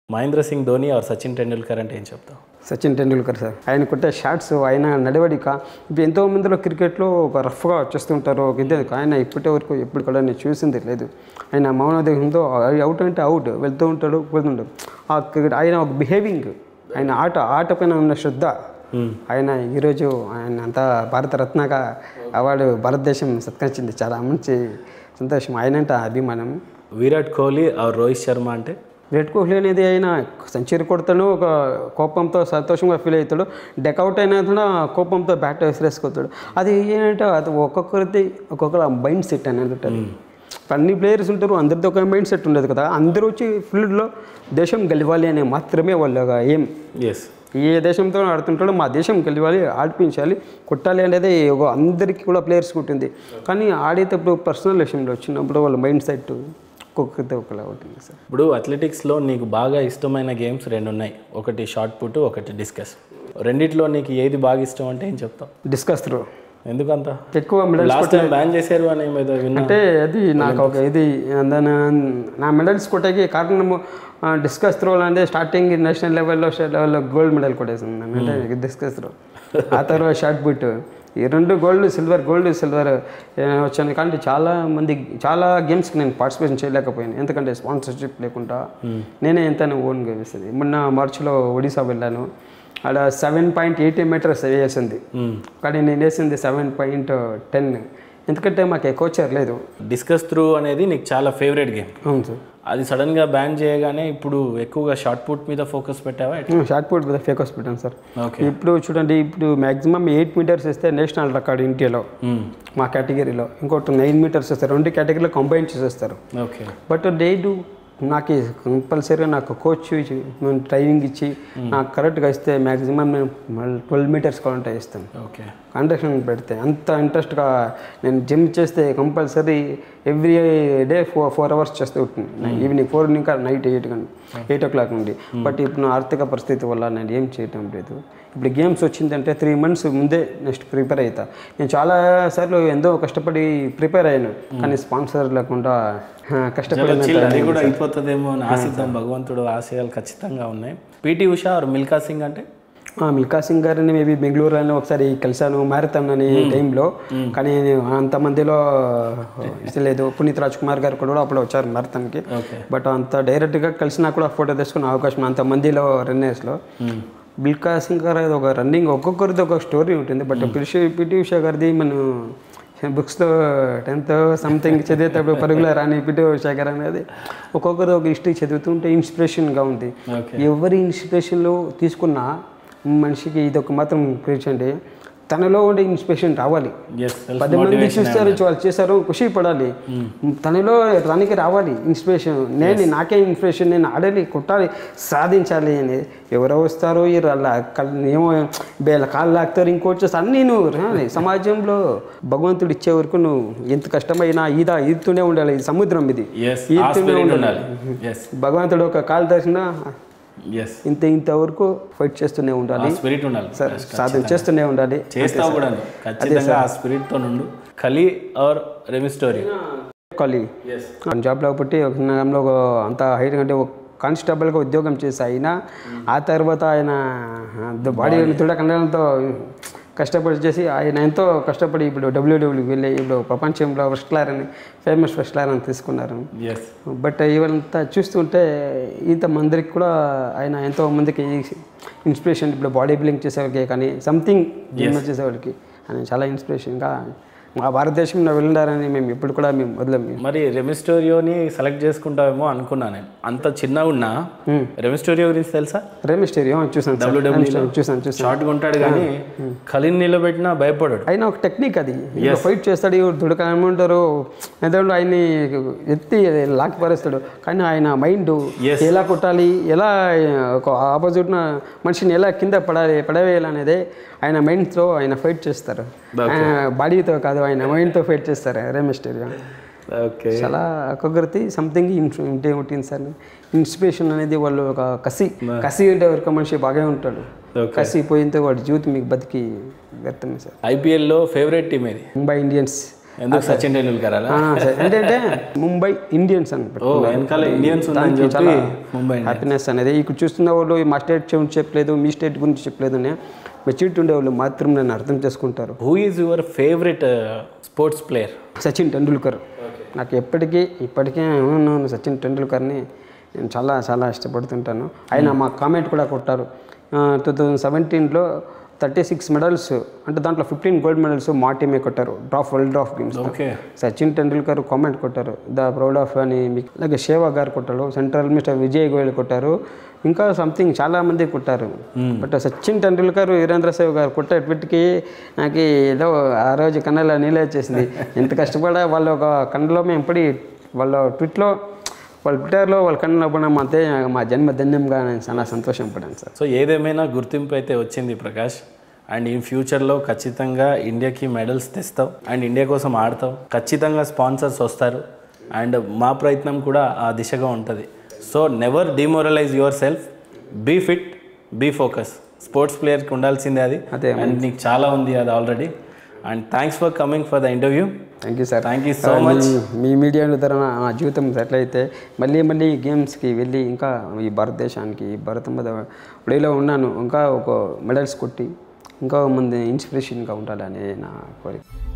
Mahindra Singh Dhoni or Sachin Tendulkar అంటే ఏం చెప్తావు సచిన్ టెండూల్కర్ సార్ ఆయన కొట్టే షాట్స్ ఆయన నడవడిక ఇప్పుడు ఎంతో మందిలో క్రికెట్లో ఒక రఫ్గా వచ్చేస్తుంటారు ఒక ఇదే ఆయన ఇప్పటి వరకు ఎప్పుడు కూడా నేను చూసింది లేదు ఆయన మౌనదేహంతో అవుట్ అంటే అవుట్ వెళ్తూ ఉంటాడు వెళ్తుంటాడు ఆ క్రికెట్ ఆయన ఒక బిహేవింగ్ ఆయన ఆట ఆట పైన ఉన్న శ్రద్ధ ఆయన ఈరోజు ఆయన అంతా భారతరత్నగా అవార్డు భారతదేశం సత్కరించింది చాలా మంచి సంతోషం ఆయన అంటే అభిమానం విరాట్ కోహ్లీ ఆర్ రోహిత్ శర్మ అంటే విరాట్ కోహ్లీ అనేది ఆయన సెంచరీ కొడతాడు ఒక కోపంతో సంతోషంగా ఫీల్ అవుతాడు డెకౌట్ అయినా కూడా కోపంతో బ్యాట్ విసిరేసుకొస్తాడు అది ఏంటంటే అది ఒక్కొక్కరిది ఒక్కొక్కరు మైండ్ సెట్ అనేది ఉంటుంది అన్ని ప్లేయర్స్ ఉంటారు అందరితో ఒక మైండ్ సెట్ ఉండదు కదా అందరూ వచ్చి ఫీల్డ్లో దేశం గెలవాలి అనే మాత్రమే వాళ్ళ ఏం ఎస్ ఏ దేశంతో ఆడుతుంటాడో మా దేశం గెలవాలి ఆడిపించాలి కొట్టాలి అనేది ఒక అందరికీ కూడా ప్లేయర్స్ ఉంటుంది కానీ ఆడేటప్పుడు పర్సనల్ విషయంలో వచ్చినప్పుడు వాళ్ళ మైండ్ సెట్ ఒక్కొక్కరితో ఒకలా ఉంటుంది సార్ ఇప్పుడు అథ్లెటిక్స్లో నీకు బాగా ఇష్టమైన గేమ్స్ రెండు ఉన్నాయి ఒకటి షార్ట్ పుట్ ఒకటి డిస్కస్ రెండిట్లో నీకు ఏది బాగా ఇష్టం అంటే ఏం చెప్తావు డిస్కస్ త్రో ఎందుకంత ఎక్కువ మెడల్స్ లాస్ట్ టైం బ్యాన్ చేశారు అని ఏదో విన్నా అంటే అది నాకు ఒక ఇది దాని నా మెడల్స్ కొట్టేకి కారణము డిస్కస్ త్రో అనేది స్టార్టింగ్ నేషనల్ లెవెల్లో స్టేట్ లెవెల్లో గోల్డ్ మెడల్ కొట్టేసింది నేను. అంటే డిస్కస్ త్రో ఆ తర్వాత షార్ట్ పుట్ ఈ రెండు గోల్డ్ సిల్వర్ గోల్డ్ సిల్వర్ వచ్చాను కానీ చాలా మంది చాలా గేమ్స్కి నేను పార్టిసిపేషన్ చేయలేకపోయాను ఎందుకంటే స్పాన్సర్షిప్ లేకుండా నేనే ఎంత ఓన్గా వేసేది మొన్న మార్చిలో ఒడిశా వెళ్ళాను ఆడ సెవెన్ పాయింట్ ఎయిటీ మీటర్స్ వేసింది కానీ నేను వేసింది సెవెన్ పాయింట్ టెన్ ఎందుకంటే మాకు కోచర్ లేదు డిస్కస్ త్రూ అనేది నీకు చాలా ఫేవరెట్ గేమ్ అవును సార్ అది సడన్గా బ్యాన్ చేయగానే ఇప్పుడు ఎక్కువగా షార్ట్ పుట్ మీద ఫోకస్ పెట్టావా షార్ట్ పుట్ మీద ఫేకస్ పెట్టాను సార్ ఓకే ఇప్పుడు చూడండి ఇప్పుడు మ్యాక్సిమం ఎయిట్ మీటర్స్ ఇస్తే నేషనల్ రికార్డ్ ఇండియాలో మా కేటగిరీలో ఇంకోటి నైన్ మీటర్స్ ఇస్తారు రెండు కేటగిరీలో కంబైన్ చేసేస్తారు ఓకే బట్ డే టు నాకు కంపల్సరీగా నాకు కోచ్ నేను ట్రైనింగ్ ఇచ్చి నాకు కరెక్ట్గా ఇస్తే మ్యాక్సిమం నేను ట్వెల్వ్ మీటర్స్ కావాలంటే ఇస్తాను ఓకే కాంట్రాక్షన్ పెడితే అంత ఇంట్రెస్ట్గా నేను జిమ్ చేస్తే compulsory every day four four hours చేస్తూ ఉంటుంది ఈవినింగ్ ఫోర్ ఇంకా నైట్ ఎయిట్ కానీ ఎయిట్ ఓ క్లాక్ నుండి బట్ ఇప్పుడు నా ఆర్థిక పరిస్థితి వల్ల నేను ఏం చేయటం లేదు ఇప్పుడు గేమ్స్ వచ్చిందంటే త్రీ మంత్స్ ముందే నెక్స్ట్ ప్రిపేర్ అవుతా నేను చాలా సార్లు ఎంతో కష్టపడి ప్రిపేర్ అయ్యాను కానీ స్పాన్సర్ లేకుండా ఆ, కష్టపడిన చిల్ అది కూడా అయిపోతుందేమో అని ఆశిద్దాం భగవంతుడు ఆశయాలు ఖచ్చితంగా ఉన్నాయి పిటి ఉషా ఆర్ మిల్కా సింగ్ అంటే ఆ, మిల్కా సింగ్ గారిని మేబీ బెంగళూరు అని ఒకసారి కలిశాను మ్యారథాన్ అని టైంలో కానీ అంతమందిలో లేదు పునీత్ రాజ్ కుమార్ గారు కూడా అప్పుడు వచ్చారు మ్యారథాన్కి ఓకే బట్ అంత డైరెక్ట్గా కలిసినా కూడా ఫోటో తీసుకునే అవకాశం అంతమందిలో రన్నర్స్లో మిల్కా సింగ్ గారు ఒక రన్నింగ్ ఒక్కొక్కరిది ఒక స్టోరీ ఉంటుంది బట్ పిటి పిటి ఉషా గారిది మనం బుక్స్లో టెన్త్ సంథింగ్ చదివేటప్పుడు పరుగుల రాని పిటి ఉషా గారు అనేది ఒక్కొక్కరు ఒక హిస్టరీ చదువుతుంటే ఇన్స్పిరేషన్గా ఉంది ఓకే ఎవరి ఇన్స్పిరేషన్లో తీసుకున్నా మనిషికి ఇది ఒక మాత్రం క్రియేచండి తనలో ఉండే ఇన్స్పిరేషన్ రావాలి ఎస్ పది మంది చూస్తారు వాళ్ళు చేశారు ఖుషి పడాలి తనలో తనకి రావాలి ఇన్స్పిరేషన్ నేను నాకే ఇన్స్పిరేషన్ నేను ఆడాలి కొట్టాలి సాధించాలి అని ఎవరో వస్తారు ఈ వాళ్ళ కల్- ఏమో వీళ్ళ కాళ్ళు లాగుతారు ఇంకోటి చేస్తారు అన్నీ నువ్వు రాని. సమాజంలో భగవంతుడు ఇచ్చే వరకు నువ్వు ఎంత కష్టమైనా ఈదా ఈదుతూనే ఉండాలి ఇది సముద్రం ఇది ఎస్ ఆ స్పిరిట్ ఉండాలి ఎస్ భగవంతుడు ఒక కాలు దర్శన ఎస్ ఇంత ఇంతవరకు ఫైట్ చేస్తూనే ఉండాలి ఆ స్పిరిట్ ఉండాలి సాధన చేస్తూనే ఉండాలి చేస్తావు కూడా నువ్వు. ఖచ్చితంగా ఆ స్పిరిట్ తో నుండు Khali or Rey Mysterio Khali is పంజాబ్లో పుట్టి ఒక నగరంలో ఒక అంత హైట్ అంటే ఒక కానిస్టేబుల్గా ఉద్యోగం చేసి అయినా ఆ తర్వాత ఆయన బాడీ దృఢ కండలంతో కష్టపడి చేసి ఆయన ఎంతో కష్టపడి ఇప్పుడు డబ్ల్యూడబ్ల్యూ వెళ్ళి ఇప్పుడు ప్రపంచంలో ఫస్ట్ క్లార్ అని ఫేమస్ ఫస్ట్ క్లార్ అని తీసుకున్నారు ఎస్ బట్ ఇవంతా చూస్తుంటే ఇంత మందికి కూడా ఆయన ఎంతో మందికి ఇన్స్పిరేషన్ ఇప్పుడు బాడీ బిల్డింగ్ చేసేవాళ్ళకి కానీ సంథింగ్ జిమ్ చేసేవాళ్ళకి ఆయన చాలా ఇన్స్పిరేషన్గా మా భారతదేశంలో వెళ్ళారని మేము ఇప్పుడు కూడా మేము వదలం మరి రెమిస్టోరియోని సెలెక్ట్ చేసుకుంటావేమో అనుకున్నా నేను అంత చిన్నగా ఉన్నా రెమిస్టోరియో గురించి తెలుసా రేమే స్టేడియం చూసాను సార్. WWE లో చూసాను చూసాను షార్ట్ ఉంటాడు కానీ ఖలీని నిలబెట్టినా భయపడాడు ఆయన ఒక టెక్నిక్ అది ఫైట్ చేస్తాడు దుడకమంటారు ఎందుకంటే ఆయన్ని ఎత్తి లాక్ పారేస్తాడు కానీ ఆయన మైండ్ Yes. ఎలా కొట్టాలి ఎలా ఒక ఆపోజిట్ మనిషిని ఎలా కింద పడాలి పడవేయాలి అనేది ఆయన మైండ్తో ఆయన ఫైట్ చేస్తారు ఆయన బాడీతో కాదు ఆయన మైండ్తో ఫైట్ చేస్తారు రేమే స్టేడియం ఓకే చాలా ఒక్కొక్కరికి సంథింగ్ ఉంటే ఉంటుంది సార్ ఇన్స్పిరేషన్ అనేది వాళ్ళు ఒక కసి కసి ఉంటే ఒక మనిషి బాగా ఉంటాడు Okay. కసి పోయితే వాడి జీవితం మీకు బతికి వ్యర్థమే సార్ ఐపీఎల్లో ఫేవరెట్ టీం ఏది ముంబై ఇండియన్స్ ఎందుకు సచిన్ టెండూల్కర్ అలా ఆ, సరే. ఏంటంటే ముంబై ఇండియన్స్ అని ఓ వెనకాల ఇండియన్స్ ఉందని దానికి చెప్పి చాలా ముంబై హ్యాపీనెస్ అనేది ఇక్కడ చూస్తున్న వాళ్ళు మా స్టేట్ గురించి చెప్పలేదు మీ స్టేట్ గురించి చెప్పలేదు అని మెచ్యూరిటీ ఉండే వాళ్ళు మాత్రం నన్ను అర్థం చేసుకుంటారు who is your favourite sports player Sachin Tendulkar నాకు ఎప్పటికీ ఇప్పటికీ అవును సచిన్ టెండూల్కర్ని నేను చాలా చాలా ఇష్టపడుతుంటాను ఆయన మా కామెంట్ కూడా కొట్టారు టూ థౌజండ్ సెవెంటీన్లో థర్టీ సిక్స్ మెడల్స్ అంటే దాంట్లో ఫిఫ్టీన్ గోల్డ్ మెడల్స్ మా టీమే కొట్టారు dwarf world dwarf games okay Sachin Tendulkar comment కొట్టారు ద ప్రౌడ్ ఆఫ్ అని మీకు అలాగే షేవా గారు కొట్టారు సెంట్రల్ మినిస్టర్ విజయ్ గోయల్ కొట్టారు ఇంకా సంథింగ్ చాలా మంది కొట్టారు బట్ సచిన్ టెండూల్కర్ వీరేంద్ర సేవ్ గారు కొట్టేటప్పటికి నాకు ఏదో ఆ రోజు కన్నెల నీళ్ళు వచ్చేసింది ఎంత కష్టపడా వాళ్ళ ఒక కన్నులో మేము పడి వాళ్ళ ట్విట్లో వాళ్ళ ట్విట్టర్లో వాళ్ళ కన్నులో పడడం అంతే మా జన్మ ధన్యంగా నేను చాలా సంతోషం పడాను సార్ సో ఏదేమైనా గుర్తింపు అయితే వచ్చింది ప్రకాష్ అండ్ ఇన్ ఫ్యూచర్లో ఖచ్చితంగా ఇండియాకి మెడల్స్ తెస్తావు అండ్ ఇండియా కోసం ఆడతావు ఖచ్చితంగా స్పాన్సర్స్ వస్తారు అండ్ మా ప్రయత్నం కూడా ఆ దిశగా ఉంటుంది so never demoralize yourself be fit be focus sports ప్లేయర్కి ఉండాల్సిందే అది అదే. అండ్ నీకు చాలా ఉంది అది already and thanks for coming for the interview thank you sir thank you so much మీ మీడియా ద్వారా నా జీవితం సెటిల్ అయితే మళ్ళీ మళ్ళీ గేమ్స్కి వెళ్ళి ఇంకా ఈ భారతదేశానికి ఈ భారత వడిలో ఉన్నాను ఇంకా ఒక మెడల్స్ కొట్టి ఇంకా మంది ఇన్స్పిరేషన్గా ఉండాలని నా కోరిక